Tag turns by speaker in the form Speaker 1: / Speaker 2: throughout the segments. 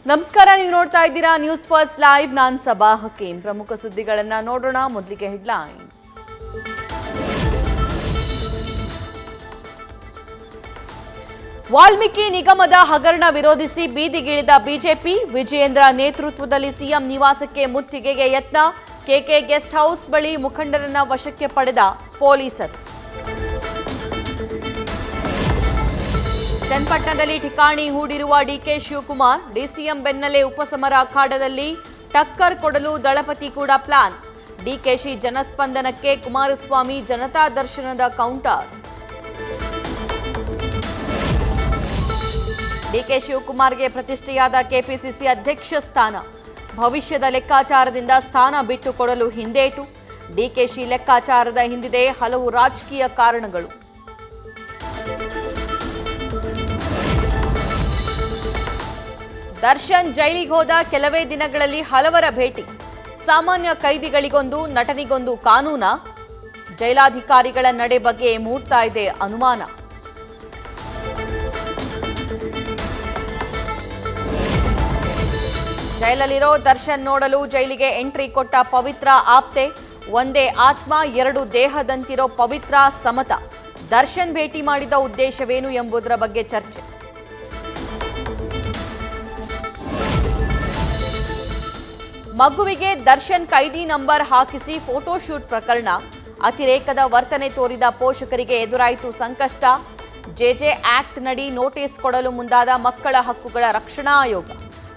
Speaker 1: ನಮಸ್ಕಾರ ನೀವು ನೋಡ್ತಾ ಇದ್ದೀರಾ ನ್ಯೂಸ್ ಫಸ್ಟ್ ಲೈವ್ ನಾನ್ ಸಬಾ ಹಕೀಂ ಪ್ರಮುಖ ಸುದ್ದಿಗಳನ್ನ ನೋಡೋಣ ಮೊದಲಿಗೆ ಹೆಡ್ಲೈನ್ಸ್ ವಾಲ್ಮೀಕಿ ನಿಗಮದ ಹಗರಣ ವಿರೋಧಿಸಿ ಬೀದಿಗಿಳಿದ ಬಿಜೆಪಿ ವಿಜಯೇಂದ್ರ ನೇತೃತ್ವದಲ್ಲಿ ಸಿಎಂ ನಿವಾಸಕ್ಕೆ ಮುತ್ತಿಗೆಗೆ ಯತ್ನ ಕೆಕೆ ಗೆಸ್ಟ್ ಹೌಸ್ ಬಳಿ ಮುಖಂಡರನ್ನ ವಶಕ್ಕೆ ಪಡೆದ ಪೊಲೀಸರು ಚನ್ನಪಟ್ಟಣದಲ್ಲಿ ಠಿಕಾಣಿ ಹೂಡಿರುವ ಡಿಕೆ ಶಿವಕುಮಾರ್ ಡಿಸಿಎಂ ಬೆನ್ನಲ್ಲೇ ಉಪಸಮರ ಅಖಾಡದಲ್ಲಿ ಟಕ್ಕರ್ ಕೊಡಲು ದಳಪತಿ ಕೂಡ ಪ್ಲಾನ್ ಡಿಕೆಶಿ ಜನಸ್ಪಂದನಕ್ಕೆ ಕುಮಾರಸ್ವಾಮಿ ಜನತಾ ದರ್ಶನದ ಕೌಂಟರ್ ಡಿಕೆ ಶಿವಕುಮಾರ್ಗೆ ಪ್ರತಿಷ್ಠೆಯಾದ ಕೆಪಿಸಿಸಿ ಅಧ್ಯಕ್ಷ ಸ್ಥಾನ ಭವಿಷ್ಯದ ಲೆಕ್ಕಾಚಾರದಿಂದ ಸ್ಥಾನ ಬಿಟ್ಟುಕೊಡಲು ಹಿಂದೇಟು ಡಿಕೆಶಿ ಲೆಕ್ಕಾಚಾರದ ಹಿಂದಿದೆ ಹಲವು ರಾಜಕೀಯ ಕಾರಣಗಳು ದರ್ಶನ್ ಜೈಲಿಗೆ ಹೋದ ಕೆಲವೇ ದಿನಗಳಲ್ಲಿ ಹಲವರ ಭೇಟಿ ಸಾಮಾನ್ಯ ಕೈದಿಗಳಿಗೊಂದು ನಟನಿಗೊಂದು ಕಾನೂನ ಜೈಲಾಧಿಕಾರಿಗಳ ನಡೆ ಬಗ್ಗೆ ಮೂಡ್ತಾ ಇದೆ ಅನುಮಾನ ಜೈಲಲ್ಲಿರೋ ದರ್ಶನ್ ನೋಡಲು ಜೈಲಿಗೆ ಎಂಟ್ರಿ ಕೊಟ್ಟ ಪವಿತ್ರ ಆಪ್ತೆ ಒಂದೇ ಆತ್ಮ ಎರಡು ದೇಹದಂತಿರೋ ಪವಿತ್ರ ಸಮತ ದರ್ಶನ್ ಭೇಟಿ ಮಾಡಿದ ಉದ್ದೇಶವೇನು ಎಂಬುದರ ಬಗ್ಗೆ ಚರ್ಚೆ ಮಗುವಿಗೆ ದರ್ಶನ್ ಕೈದಿ ನಂಬರ್ ಹಾಕಿಸಿ ಫೋಟೋಶೂಟ್ ಪ್ರಕರಣ ಅತಿರೇಕದ ವರ್ತನೆ ತೋರಿದ ಪೋಷಕರಿಗೆ ಎದುರಾಯಿತು ಸಂಕಷ್ಟ ಜೆಜೆ ಆಕ್ಟ್ ನಡಿ ನೋಟಿಸ್ ಕೊಡಲು ಮುಂದಾದ ಮಕ್ಕಳ ಹಕ್ಕುಗಳ ರಕ್ಷಣಾ ಆಯೋಗ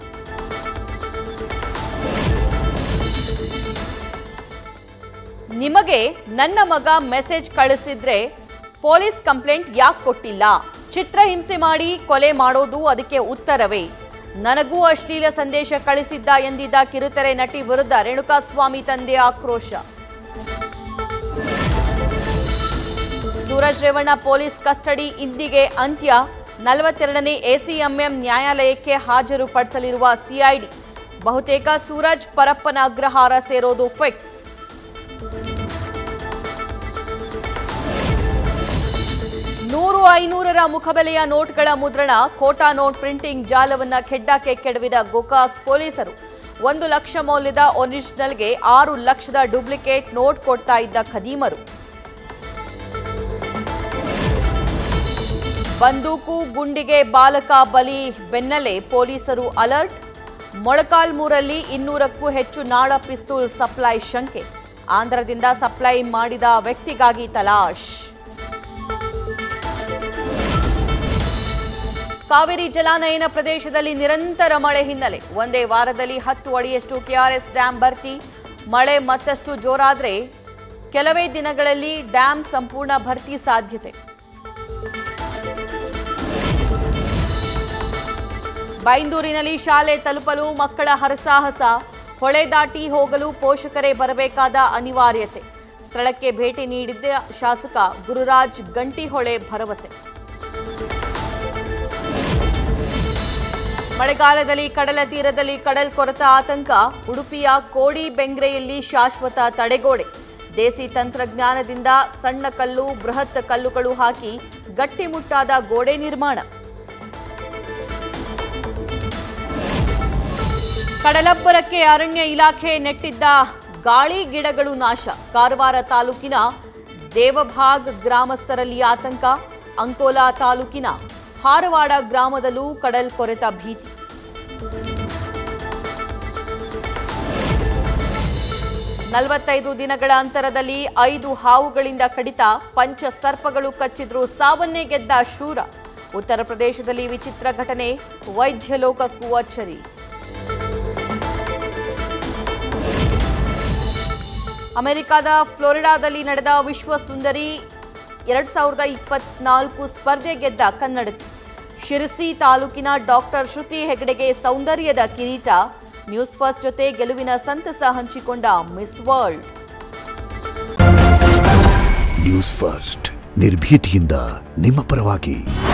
Speaker 1: ನಿಮಗೆ ನನ್ನ ಮಗ ಮೆಸೇಜ್ ಕಳಿಸಿದ್ರೆ ಪೊಲೀಸ್ ಕಂಪ್ಲೇಂಟ್ ಯಾಕೆ ಕೊಟ್ಟಿಲ್ಲ ಚಿತ್ರಹಿಂಸೆ ಮಾಡಿ ಕೊಲೆ ಮಾಡೋದು ಅದಕ್ಕೆ ಉತ್ತರವೇ ನನಗೂ ಅಶ್ಲೀಲ ಸಂದೇಶ ಕಳಿಸಿದ್ದ ಎಂದಿದ್ದ ಕಿರುತೆರೆ ನಟಿ ವಿರುದ್ಧ ರೇಣುಕಾಸ್ವಾಮಿ ತಂದೆ ಆಕ್ರೋಶ ಸೂರಜ್ ರೇವಣ್ಣ ಪೊಲೀಸ್ ಕಸ್ಟಡಿ ಇಂದಿಗೆ ಅಂತ್ಯ ನಲವತ್ತೆರಡನೇ ಎಸಿಎಂಎಂ ನ್ಯಾಯಾಲಯಕ್ಕೆ ಹಾಜರು ಪಡಿಸಲಿರುವ ಸಿಐಡಿ ಬಹುತೇಕ ಸೂರಜ್ ಪರಪ್ಪನ ಅಗ್ರಹಾರ ಸೇರೋದು ಫಿಕ್ಸ್ ನೂರು ಐನೂರರ ಮುಖಬೆಲೆಯ ನೋಟ್ಗಳ ಮುದ್ರಣ ಖೋಟಾ ನೋಟ್ ಪ್ರಿಂಟಿಂಗ್ ಜಾಲವನ್ನ ಖೆಡ್ಡಾಕ್ಕೆ ಕೆಡವಿದ ಗೋಕಾಕ್ ಪೊಲೀಸರು ಒಂದು ಲಕ್ಷ ಮೌಲ್ಯದ ಒರಿಜಿನಲ್ಗೆ ಆರು ಲಕ್ಷದ ಡೂಪ್ಲಿಕೇಟ್ ನೋಟ್ ಕೊಡ್ತಾ ಇದ್ದ ಖದೀಮರು ಬಂದೂಕು ಗುಂಡಿಗೆ ಬಾಲಕ ಬಲಿ ಬೆನ್ನಲ್ಲೇ ಪೊಲೀಸರು ಅಲರ್ಟ್ ಮೊಳಕಾಲ್ಮೂರಲ್ಲಿ ಇನ್ನೂರಕ್ಕೂ ಹೆಚ್ಚು ನಾಡ ಪಿಸ್ತೂಲ್ ಸಪ್ಲೈ ಶಂಕೆ ಆಂಧ್ರದಿಂದ ಸಪ್ಲೈ ಮಾಡಿದ ವ್ಯಕ್ತಿಗಾಗಿ ತಲಾಶ್ ಕಾವೇರಿ ಜಲಾನಯನ ಪ್ರದೇಶದಲ್ಲಿ ನಿರಂತರ ಮಳೆ ಹಿನ್ನೆಲೆ ಒಂದೇ ವಾರದಲ್ಲಿ ಹತ್ತು ಅಡಿಯಷ್ಟು ಕೆಆರ್ಎಸ್ ಡ್ಯಾಂ ಭರ್ತಿ ಮಳೆ ಮತ್ತಷ್ಟು ಜೋರಾದ್ರೆ ಕೆಲವೇ ದಿನಗಳಲ್ಲಿ ಡ್ಯಾಂ ಸಂಪೂರ್ಣ ಭರ್ತಿ ಸಾಧ್ಯತೆ ಬೈಂದೂರಿನಲ್ಲಿ ಶಾಲೆ ತಲುಪಲು ಮಕ್ಕಳ ಹರಸಾಹಸ ಹೊಳೆ ದಾಟಿ ಹೋಗಲು ಪೋಷಕರೇ ಬರಬೇಕಾದ ಅನಿವಾರ್ಯತೆ ಸ್ಥಳಕ್ಕೆ ಭೇಟಿ ನೀಡಿದ್ದ ಶಾಸಕ ಗುರುರಾಜ್ ಗಂಟಿಹೊಳೆ ಭರವಸೆ ಮಳೆಗಾಲದಲ್ಲಿ ಕಡಲ ತೀರದಲ್ಲಿ ಕಡಲ್ ಕೊರೆತ ಆತಂಕ ಉಡುಪಿಯ ಕೋಡಿ ಬೆಂಗ್ರೆಯಲ್ಲಿ ಶಾಶ್ವತ ತಡೆಗೋಡೆ ದೇಸಿ ತಂತ್ರಜ್ಞಾನದಿಂದ ಸಣ್ಣ ಕಲ್ಲು ಬೃಹತ್ ಕಲ್ಲುಗಳು ಹಾಕಿ ಗಟ್ಟಿಮುಟ್ಟಾದ ಗೋಡೆ ನಿರ್ಮಾಣ ಕಡಲಬ್ಬರಕ್ಕೆ ಅರಣ್ಯ ಇಲಾಖೆ ನೆಟ್ಟಿದ್ದ ಗಾಳಿ ಗಿಡಗಳು ನಾಶ ಕಾರವಾರ ತಾಲೂಕಿನ ದೇವಭಾಗ್ ಗ್ರಾಮಸ್ಥರಲ್ಲಿ ಆತಂಕ ಅಂಕೋಲಾ ತಾಲೂಕಿನ ಹಾರವಾಡ ಗ್ರಾಮದಲ್ಲೂ ಕಡಲ್ ಕೊರೆತ ಭೀತಿ ನಲವತ್ತೈದು ದಿನಗಳ ಅಂತರದಲ್ಲಿ ಐದು ಹಾವುಗಳಿಂದ ಕಡಿತ ಪಂಚ ಸರ್ಪಗಳು ಕಚ್ಚಿದ್ರೂ ಸಾವನ್ನೇ ಗೆದ್ದ ಶೂರ ಉತ್ತರ ಪ್ರದೇಶದಲ್ಲಿ ವಿಚಿತ್ರ ಘಟನೆ ವೈದ್ಯ ಲೋಕಕ್ಕೂ ಅಚ್ಚರಿ ಅಮೆರಿಕದ ಫ್ಲೋರಿಡಾದಲ್ಲಿ ನಡೆದ ವಿಶ್ವ ಸುಂದರಿ ಎರಡ್ ಸಾವಿರದ ಇಪ್ಪತ್ನಾಲ್ಕು ಸ್ಪರ್ಧೆ ಗೆದ್ದ ಕನ್ನಡತಿ ಶಿರಸಿ ತಾಲೂಕಿನ ಡಾಕ್ಟರ್ ಶ್ರುತಿ ಹೆಗಡೆಗೆ ಸೌಂದರ್ಯದ ಕಿರೀಟ ನ್ಯೂಸ್ ಫಸ್ಟ್ ಜೊತೆ ಗೆಲುವಿನ ಸಂತಸ ಹಂಚಿಕೊಂಡ ಮಿಸ್ ವರ್ಲ್ಡ್
Speaker 2: ನ್ಯೂಸ್ ಫಸ್ಟ್ ನಿರ್ಭೀತಿಯಿಂದ ನಿಮ್ಮ ಪರವಾಗಿ